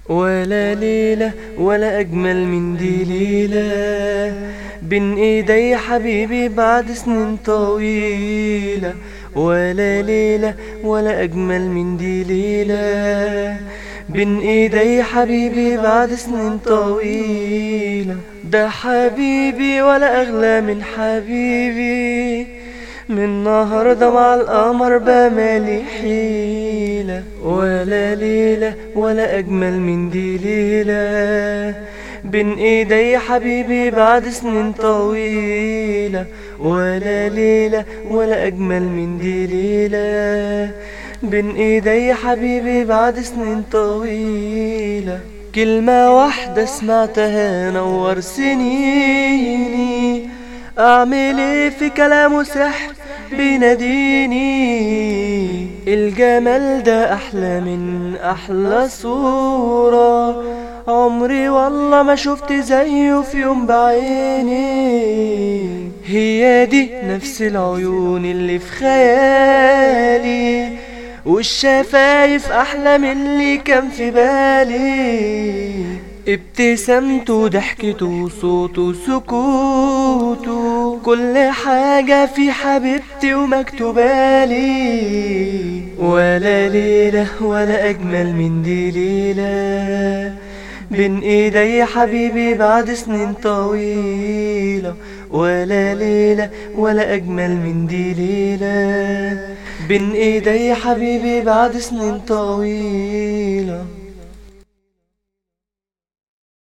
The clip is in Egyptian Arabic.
ولا ليلة ولا أجمل من دي ليلة بين إيدي حبيبي بعد سنين طويلة ولا ليلة ولا أجمل من دي ليلة بين إيدي حبيبي بعد سنين طويلة ده حبيبي ولا أغلى من حبيبي من النهاردة مع القمر بمالي حيلة ولا ليلة ولا أجمل من دي ليلة بين إيدي حبيبي بعد سنين طويلة ولا ليلة ولا أجمل من دي ليلة بين إيدي حبيبي بعد سنين طويلة كلمة واحدة سمعتها نور سنيني أعمل إيه في كلامه سحر بيناديني الجمال ده أحلى من أحلى صورة عمري والله ما شفت زيه في يوم بعيني هي دي نفس العيون اللي في خيالي والشفايف أحلى من اللي كان في بالي ابتسامته وضحكته وصوته وسكوته كل حاجة في حبيبتي ومكتوبالي ولا ليلة ولا أجمل من دي ليلة بين ايدي حبيبي بعد سنين طويلة ولا ليلة ولا أجمل من دي ليلة بين ايدي حبيبي بعد سنين طويلة